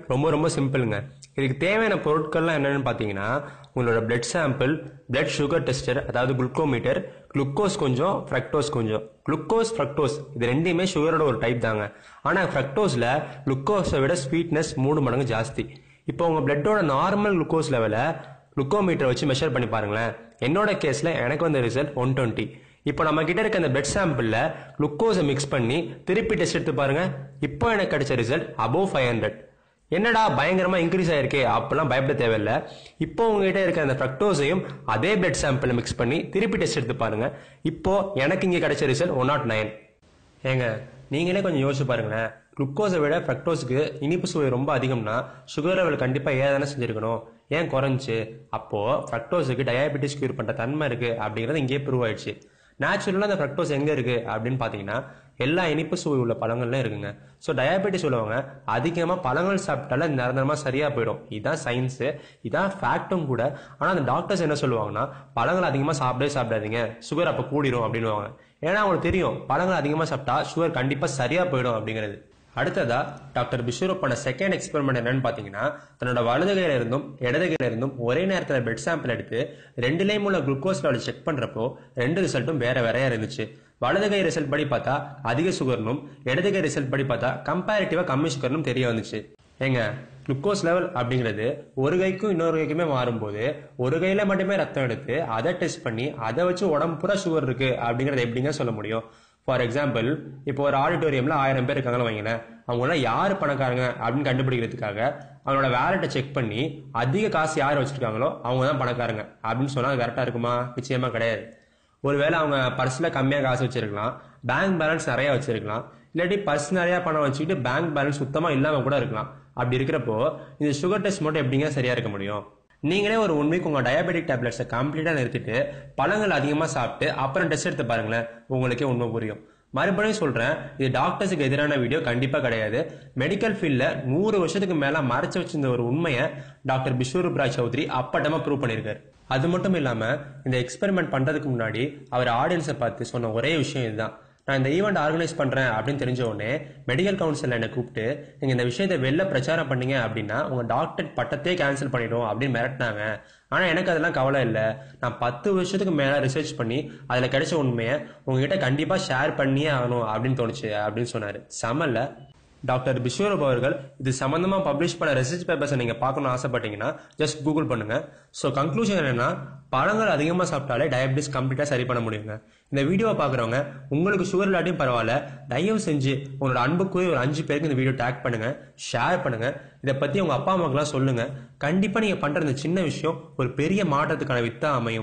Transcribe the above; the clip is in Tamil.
ரொம்ப ரொம்ப சிம்பிளுங்க இதுக்கு தேவையான பொருட்கள்லாம் என்னென்னு பார்த்தீங்கன்னா உங்களோட blood sample blood sugar tester அதாவது குளுக்கோமீட்டர் குளுக்கோஸ் கொஞ்சம் ஃப்ரக்டோஸ் கொஞ்சம் குளுக்கோஸ் ஃப்ரக்டோஸ் இது ரெண்டுமே சுகரோட ஒரு டைப் தாங்க ஆனால் ஃப்ரக்டோஸில் குளுக்கோஸை விட ஸ்வீட்னஸ் மூணு மடங்கு ஜாஸ்தி இப்போ உங்கள் பிளட்டோட நார்மல் குளுக்கோஸ் லெவலை குளுக்கோமீட்டர் வச்சு மெஷர் பண்ணி பாருங்களேன் என்னோட கேஸில் எனக்கு வந்த ரிசல்ட் ஒன் டுவெண்ட்டி இப்போ நம்ம கிட்ட இருக்க அந்த பிளட் சாம்பிளில் குளுக்கோஸை மிக்ஸ் பண்ணி திருப்பி டெஸ்ட் எடுத்து பாருங்க இப்போ எனக்கு கிடைச்ச ரிசல்ட் அபோவ் ஃபைவ் ஹண்ட்ரட் என்னடா பயங்கரமா இன்க்ரீஸ் ஆயிருக்கே அப்பெல்லாம் பயப்பட தேவையில்ல இப்போ உங்ககிட்ட இருக்க அந்த ஃப்ரக்டோஸையும் அதே பிளட் சாம்பிளில் மிக்ஸ் பண்ணி திருப்பி டெஸ்ட் எடுத்து பாருங்க இப்போ எனக்கு இங்கே கிடைச்ச ரிசல்ட் ஒன் நாட் நைன் ஏங்க நீங்களே கொஞ்சம் யோசிச்சு பாருங்களேன் குளுக்கோஸை விட ஃப்ரக்டோஸுக்கு இனிப்பு சுவை ரொம்ப அதிகம்னா சுகர் லெவல் கண்டிப்பாக ஏன் தானே செஞ்சிருக்கணும் ஏன் குறைஞ்சி அப்போ ஃப்ரக்டோஸுக்கு டயாபெட்டிஸ் கியூர் பண்ணுற தன்மை இருக்கு அப்படிங்கிறது இங்கேயே ப்ரூவ் ஆயிடுச்சு நேச்சுரலாக அந்த ஃப்ரக்டோஸ் எங்கே இருக்கு அப்படின்னு பார்த்தீங்கன்னா எல்லா இனிப்பு சுவை உள்ள பழங்கள்லாம் இருக்குங்க ஸோ டயாபெட்டிஸ் உள்ளவங்க அதிகமாக பழங்கள் சாப்பிட்டால நிரந்தரமாக சரியாக போயிடும் இதுதான் சயின்ஸு இதான் ஃபேக்ட்டும் கூட ஆனால் அந்த டாக்டர்ஸ் என்ன சொல்லுவாங்கன்னா பழங்கள் அதிகமாக சாப்பிடவே சாப்பிடாதீங்க சுகர் அப்போ கூடிரும் அப்படின்னுவாங்க ஏன்னா அவங்களுக்கு தெரியும் பழங்கள் அதிகமாக சாப்பிட்டா சுகர் கண்டிப்பாக சரியாக போயிடும் அப்படிங்கிறது அடுத்ததா டாக்டர் பிஷூரப் பண்ண செகண்ட் எக்ஸ்பெரிமெண்ட் என்னன்னு பாத்தீங்கன்னா தன்னோட வலது கையில இருந்தும் இடது கையில இருந்தும் ஒரே நேரத்தில் பிளட் சாம்பிள் எடுத்து ரெண்டுலேயும் உள்ள குளுக்கோஸ் லெவல் செக் பண்றப்போ ரெண்டு ரிசல்ட்டும் வேற வேறையா இருந்துச்சு வலது கை ரிசல்ட் படி பார்த்தா அதிக சுகர்னும் இடது கை ரிசல்ட் படி பார்த்தா கம்பேரிட்டிவா கம்மி சுகர்னும் தெரிய வந்துச்சு ஏங்க குளுக்கோஸ் லெவல் அப்படிங்கிறது ஒரு கைக்கும் இன்னொரு கைக்குமே மாறும்போது ஒரு கையில மட்டுமே ரத்தம் எடுத்து அதை டெஸ்ட் பண்ணி அதை வச்சு உடம்பு பூரா சுகர் இருக்கு அப்படிங்கறத எப்படிங்க சொல்ல முடியும் ஃபார் எக்ஸாம்பிள் இப்போ ஒரு ஆடிட்டோரியம்ல ஆயிரம் பேர் இருக்காங்கன்னு வைங்களேன் அவங்களாம் யார் பணக்காரங்க அப்படின்னு கண்டுபிடிக்கிறதுக்காக அவங்களோட வேலட்டை செக் பண்ணி அதிக காசு யார் வச்சிருக்காங்களோ அவங்க தான் பணக்காரங்க அப்படின்னு சொன்னா அது கரெக்டா இருக்குமா நிச்சயமா கிடையாது ஒருவேளை அவங்க பர்ஸ்ல கம்மியா காசு வச்சிருக்கலாம் பேங்க் பேலன்ஸ் நிறைய வச்சிருக்கலாம் இல்லாட்டி பர்ஸ் நிறைய பணம் வச்சுக்கிட்டு பேங்க் பேலன்ஸ் சுத்தமா இல்லாம கூட இருக்கலாம் அப்படி இருக்கிறப்போ இந்த சுகர் டெஸ்ட் மட்டும் எப்படிங்க சரியா இருக்க முடியும் நீங்களே ஒரு ஒன் வீக் உங்க டயபெட்டிக் டேப்லெட்ஸை கம்ப்ளீட்டா நிறுத்திட்டு பழங்கள் அதிகமா சாப்பிட்டு அப்புறம் டெஸ்ட் எடுத்து பாருங்களேன் உங்களுக்கே உண்மை புரியும் மறுபடியும் சொல்றேன் இது டாக்டர்ஸுக்கு எதிரான வீடியோ கண்டிப்பா கிடையாது மெடிக்கல் ஃபீல்ட்ல நூறு வருஷத்துக்கு மேல மறைச்சு வச்சிருந்த ஒரு உண்மையை டாக்டர் பிஸ்வரூப் ராய் சௌத்ரி அப்பட்டமா ப்ரூவ் பண்ணியிருக்காரு அது மட்டும் இல்லாம இந்த எக்ஸ்பெரிமெண்ட் பண்றதுக்கு முன்னாடி அவர் ஆடியன்ஸை பார்த்து சொன்ன ஒரே விஷயம் இதுதான் நான் இந்த ஈவெண்ட் ஆர்கனைஸ் பண்றேன் அப்படின்னு தெரிஞ்ச உடனே மெடிக்கல் கவுன்சில் என்னை கூப்பிட்டு நீங்க இந்த விஷயத்தை வெளில பிரச்சாரம் பண்ணீங்க அப்படின்னா உங்க டாக்டர் பட்டத்தையே கேன்சல் பண்ணிடும் அப்படின்னு மிரட்டினாங்க ஆனா எனக்கு அதெல்லாம் கவலை இல்லை நான் பத்து வருஷத்துக்கு மேல ரிசர்ச் பண்ணி அதுல கிடைச்ச உண்மையை உங்ககிட்ட கண்டிப்பா ஷேர் பண்ணியே ஆகணும் அப்படின்னு தோணுச்சு அப்படின்னு சொன்னாரு செமல்ல டாக்டர் பிஸ்வரூப் அவர்கள் இது சம்பந்தமா பப்ளிஷ் பண்ண ரிசர்ச் பேப்பர்ஸை நீங்க பார்க்கணும்னு ஆசைப்பட்டீங்கன்னா ஜஸ்ட் கூகுள் பண்ணுங்க ஸோ கன்க்ளூஷன் என்னன்னா பழங்கள் அதிகமா சாப்பிட்டாலே டயபிட்டிஸ் கம்ப்ளீட்டா சரி பண்ண முடியுங்க இந்த வீடியோவை பாக்குறவங்க உங்களுக்கு சுகர் இல்லாட்டியும் பரவாயில்ல தயவு செஞ்சு உங்களோட அன்புக்குரிய ஒரு அஞ்சு பேருக்கு இந்த வீடியோ டேக் பண்ணுங்க ஷேர் பண்ணுங்க இதை பத்தி உங்க அப்பா அம்மாக்கெல்லாம் சொல்லுங்க கண்டிப்பா நீங்க பண்ற இந்த சின்ன விஷயம் ஒரு பெரிய மாற்றத்துக்கான வித்தா அமையும்